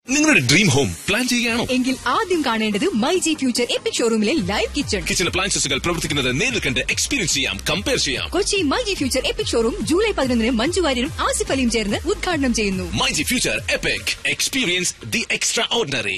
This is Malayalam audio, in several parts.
നിങ്ങളുടെ ഡ്രീം ഹോം പ്ലാൻ ചെയ്യുകയാണോ എങ്കിൽ ആദ്യം കാണേണ്ടത് മൈ ജി ഫ്യൂച്ചർ എപ്പിക് ഷോറൂമിലെ ലൈവ് കിച്ചൺ കിച്ചൺ അപ്ലയൻസസുകൾ പ്രവർത്തിക്കുന്നത് നേരിൽ കണ്ട് എക്സ്പീരിയൻസ് ചെയ്യാം കമ്പയർ ചെയ്യാം Kochi my G future epic showroom July പതിനൊന്നിന് മഞ്ജു വാര്യരും ആസിഫ് അലിയും ചേർന്ന് ഉദ്ഘാടനം ചെയ്യുന്നു my G future epic experience the extraordinary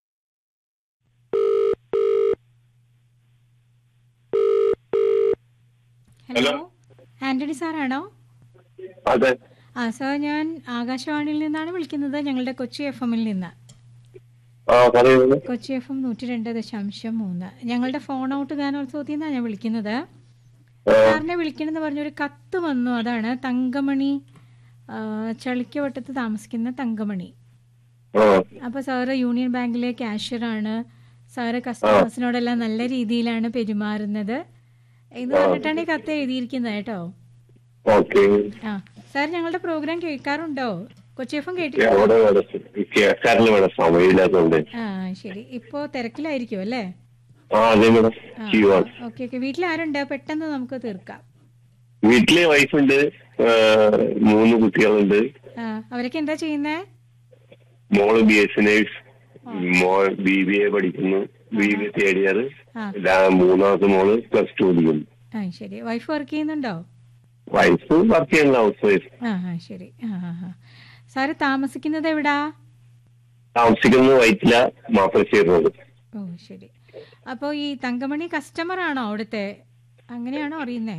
hello Antony സാറാണോ അതെ ആ സാർ ഞാൻ ആകാശവാണിയിൽ നിന്നാണ് വിളിക്കുന്നത് ഞങ്ങളുടെ കൊച്ചി എഫ് എമ്മിൽ നിന്ന് ആ പറയുന്നത് കൊച്ചി എഫ് എം നൂറ്റി രണ്ട് ദശാംശം മൂന്ന് ഞങ്ങളുടെ ഫോൺ ഔട്ട് ഗാനോത്സവത്തിൽ നിന്നാണ് ഞാൻ വിളിക്കുന്നത് സാറിനെ വിളിക്കണമെന്ന് പറഞ്ഞൊരു കത്ത് വന്നു അതാണ് തങ്കമണി ആ, ചളിക്കവട്ടത്ത് താമസിക്കുന്ന തങ്കമണി ആ അപ്പോൾ സാറ് യൂണിയൻ ബാങ്കിലെ ക്യാഷ്യറാണ് സാറ് കസ്റ്റമേഴ്സിനോടെല്ലാം നല്ല രീതിയിലാണ് പെരുമാറുന്നത് എന്ന് പറഞ്ഞിട്ടാണ് ഈ കത്ത് എഴുതിയിരിക്കുന്നത് കേട്ടോ ഓക്കെ ആ സാർ ഞങ്ങളുടെ പ്രോഗ്രാം കേൾക്കാറുണ്ടോ കൊച്ചി എഫ് എം കേട്ടിട്ടുണ്ടോ അവിടെ വേറെ കേൾക്കാറിന് വേറെ സമയമില്ലാത്തതുകൊണ്ട് ആ ശരി ഇപ്പോ തിരക്കിലായിരിക്കും അല്ലേ ആ അതെ മേഡം ആ, ചെയ്യുവാണ് ഓക്കെ ഓക്കെ വീട്ടിൽ ആരുണ്ട് പെട്ടെന്ന് നമുക്ക് തീർക്കാം വീട്ടിലെ വൈഫുണ്ട് ആ, മൂന്ന് കുട്ടികളുണ്ട് ആ അവരൊക്കെ എന്താ ചെയ്യുന്നേ മോള് ബി എസ് നേഴ്സ് മോൾ ബി ബി എ പഠിക്കുന്നു B B A third year ആ മൂന്നാമത്തെ മോള് പ്ലസ് ടു പഠിക്കുന്നു ആ ശരി വൈഫ് വർക്ക് ചെയ്യുന്നുണ്ടോ വൈഫ് വർക്ക് ചെയ്യുന്ന ഹൗസ് വൈഫ് ആ ആ ശരി ആ ആ ആ സാറ് താമസിക്കുന്നത് എവിടാ താമസിക്കുന്നത് വൈറ്റില മാപ്പിളശ്ശേരി റോഡ് ഓ ശരി അപ്പോൾ ഈ തങ്കമണി കസ്റ്റമർ ആണോ അവിടുത്തെ അങ്ങനെയാണോ അറിയുന്നേ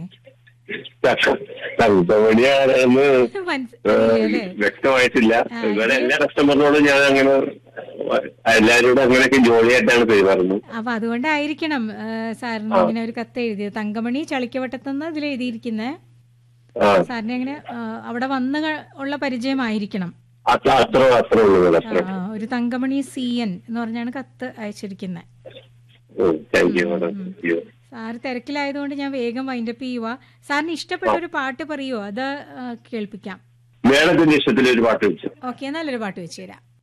തങ്കമണി ആരാന്ന് മനസ്സിലായില്ലേ അല്ലേ വ്യക്തമായിട്ടില്ല ആ, ഇവിടെ ഇത് എല്ലാ കസ്റ്റമറിനോടും ഞാൻ അങ്ങനെ എല്ലാവരോടും അങ്ങനെയൊക്കെ ജോലിയായിട്ടാണ് പെരുമാറുന്നത് അപ്പൊ അതുകൊണ്ടായിരിക്കണം ആ, സാറിന് ഇങ്ങനെ ഒരു കത്ത് എഴുതിയത് തങ്കമണി ചളിക്കവട്ടത്തുനിന്ന് ഇതിൽ എഴുതിയിരിക്കുന്നേ ആ സാറിന് അങ്ങനെ ആ, അവിടെ വന്ന് ക- ഉള്ള പരിചയമായിരിക്കണം അത്ര അത്ര അത്ര ഉള്ളൂ ആ, അത്ര ആ, ഒരു തങ്കമണി സി എൻ എന്ന് പറഞ്ഞാണ് കത്ത് അയച്ചിരിക്കുന്നത് thank you madam thank you sir തിരക്കിലായതുകൊണ്ട് ഞാൻ വേഗം വൈൻഡപ്പ് ചെയ്യുക സാറിന് ഇഷ്ടപ്പെട്ട ഒരു പാട്ട് പറയുമോ അത് ആ, കേൾപ്പിക്കാം മേഡത്തിന്റെ ഇഷ്ടത്തിൽ ഒരു പാട്ട് വെച്ചു ഓക്കെ നല്ലൊരു പാട്ട് വെച്ച് തരാം